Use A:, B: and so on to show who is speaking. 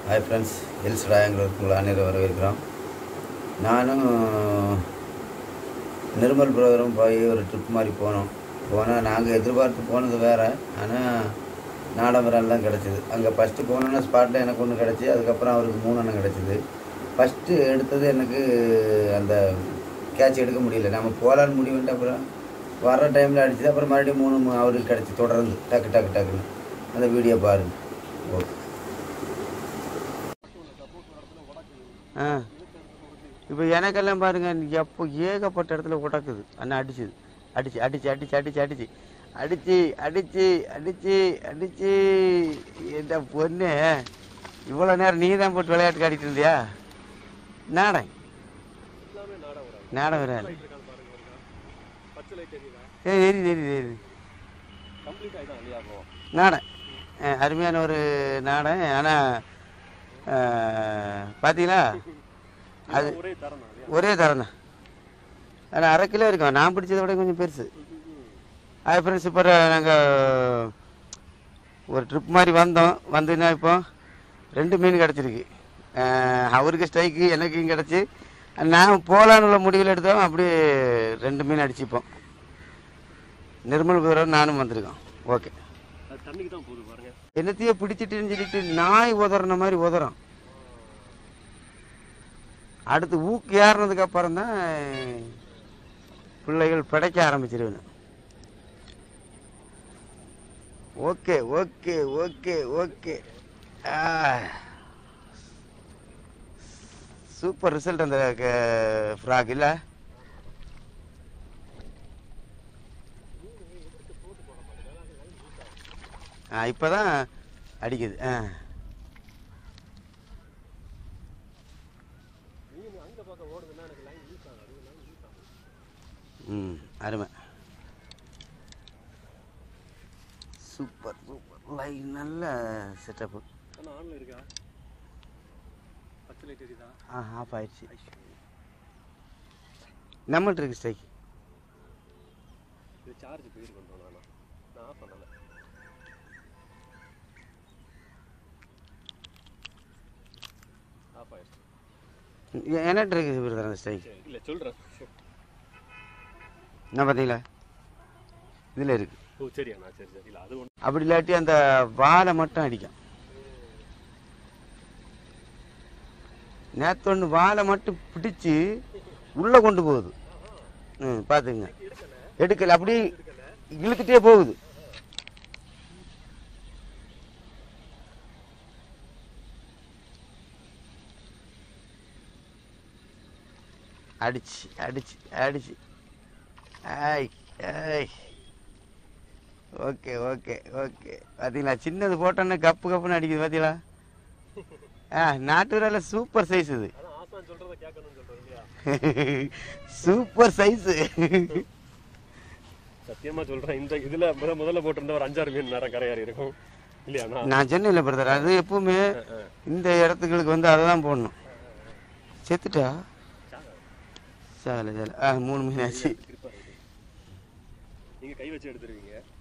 A: hi friends hills ராயங்களுக்கு உங்களை அனைவரும் வரவேற்கிறோம் நானும் நிர்மல் பிரதரும் போய் ஒரு ட்ரிப் மாதிரி போனோம் போனால் நாங்கள் எதிர்பார்த்து போனது வேறு ஆனால் நாடமரம் தான் கிடச்சிது அங்கே ஃபஸ்ட்டு போனோன்னா ஸ்பாட்டில் எனக்கு ஒன்று கிடச்சி அதுக்கப்புறம் அவருக்கு மூணு எண்ணம் கிடச்சிது ஃபஸ்ட்டு எடுத்தது எனக்கு அந்த கேட்ச் எடுக்க முடியல நம்ம போகலான்னு முடிவுன்ட்டு அப்புறம் வர்ற டைமில் அடிச்சது அப்புறம் மறுபடியும் மூணு மு- அவருக்கு கிடச்சி தொடர்ந்து டக்கு டக்கு டக்குன்னு அந்த வீடியோ பாருங்க ஓகே ஆ இப்போ எனக்கெல்லாம் பாருங்க எப்போ ஏகப்பட்ட இடத்துல உடக்குது அண்ணா அடிச்சுது அடிச்சு அடிச்சு அடிச்சு அடிச்சு அடிச்சு அடிச்சு அடிச்சு அடிச்சு அடிச்சு எந்த பொண்ணு இவ்வளோ நேரம் நீ தான் போட்டு விளையாட்டு காட்டிட்டு இருந்தியா நாடகம் நாடகம் வராது ஏ எரி எரி எரி நாடகம் அஹ், அருமையான ஒரு நாடகம் ஆனால் பார்த்தீங்களா அது ஒரே தரம் தான் ஆனால் அரை கிலோ இருக்கும் நான் பிடிச்சதை விட கொஞ்சம் பெருசு அது ஃப்ரெண்ட்ஸ் இப்போ நாங்கள் ஒரு ட்ரிப் மாதிரி வந்தோம் வந்துன்னா இப்போ ரெண்டு மீன் கிடச்சிருக்கு அவருக்கு ஸ்ட்ரைக்கு எனக்கும் கிடச்சி நான் போகலான்னு உள்ள முடிவில் எடுத்தோம் அப்படியே ரெண்டு மீன் அடிச்சுப்போம் நிர்மல் குதிரை நானும் வந்திருக்கோம் ஓகே
B: அது தண்ணிக்கு தான் போகுது பாருங்க
A: என்னத்தையோ பிடிச்சிட்டுன்னு சொல்லிட்டு நாய் உதறின மாதிரி உதறோம் அடுத்து ஊக்கு ஏறினதுக்கு அப்புறம் தான் பிள்ளைகள் பிடைக்க ஆரம்பிச்சிருவேன் okay okay okay okay super result அந்த ஃப்ராக் இல்லை ஆ இப்போதான் அடிக்குது ஆ ம் அருமை சூப்பர் சூப்பர் லைன் நல்ல செட்டப்பு
B: ஆனா ஆன்ல இருக்கா பச்சை லைட் எரியுதா
A: ஆ ஆஃப் ஆயிடுச்சு நம்மள்ட்ட இருக்கு ஸ்ட்ரைக்
B: இது சார்ஜ் போயிருக்கோம் நானா நான் ஆஃப் பண்ணல ஆஃப் ஆயிடுச்சு
A: என்னட்டு இருக்கு பிரதர் அந்த ஸ்ட்ரைக்
B: சரி இல்ல சொல்றேன்
A: என்ன பார்த்தீங்களா இதில் இருக்கு
B: ஓ சரியா நான் சரி சரி இல்ல அது ஒன்று
A: அப்படி இல்லாட்டி அந்த வாலை மட்டும் அடிக்கும் நேற்று ஒன்று வாலை மட்டும் பிடிச்சு உள்ளே கொண்டு போகுது ம் பார்த்துங்க எடுக்கல அப்படியே இழுத்துட்டே போகுது அடிச்சு அடிச்சு அடிச்சு ஆய் ஆய் ஓகே ஓகே ஓகே பார்த்தீங்களா சின்னது போட்டோன்னே கப்பு கப்புன்னு அடிக்குது பார்த்தீங்களா ஆ நாட்டு விரால சூப்பர் சைஸ் இது
B: அதான் ஆசான் சொல்றத கேட்கணும்னு சொல்றேன் இல்லையா
A: சூப்பர் சைஸ்
B: சத்தியமா சொல்றேன் இந்த இதுல முத முதல்ல போட்டிருந்த ஒரு அஞ்சாறு மீன் நேரம் கரையாறி இருக்கும் இல்லையா நான்
A: நான் சென்னையில் பிரதர் அது எப்பவுமே இந்த இடத்துங்களுக்கு வந்து அதை தான் போடணும் செத்துட்டா சால சால ஆ மூணு மீன் ஆச்சு
B: நீங்க கை வச்சு எடுத்துருவீங்க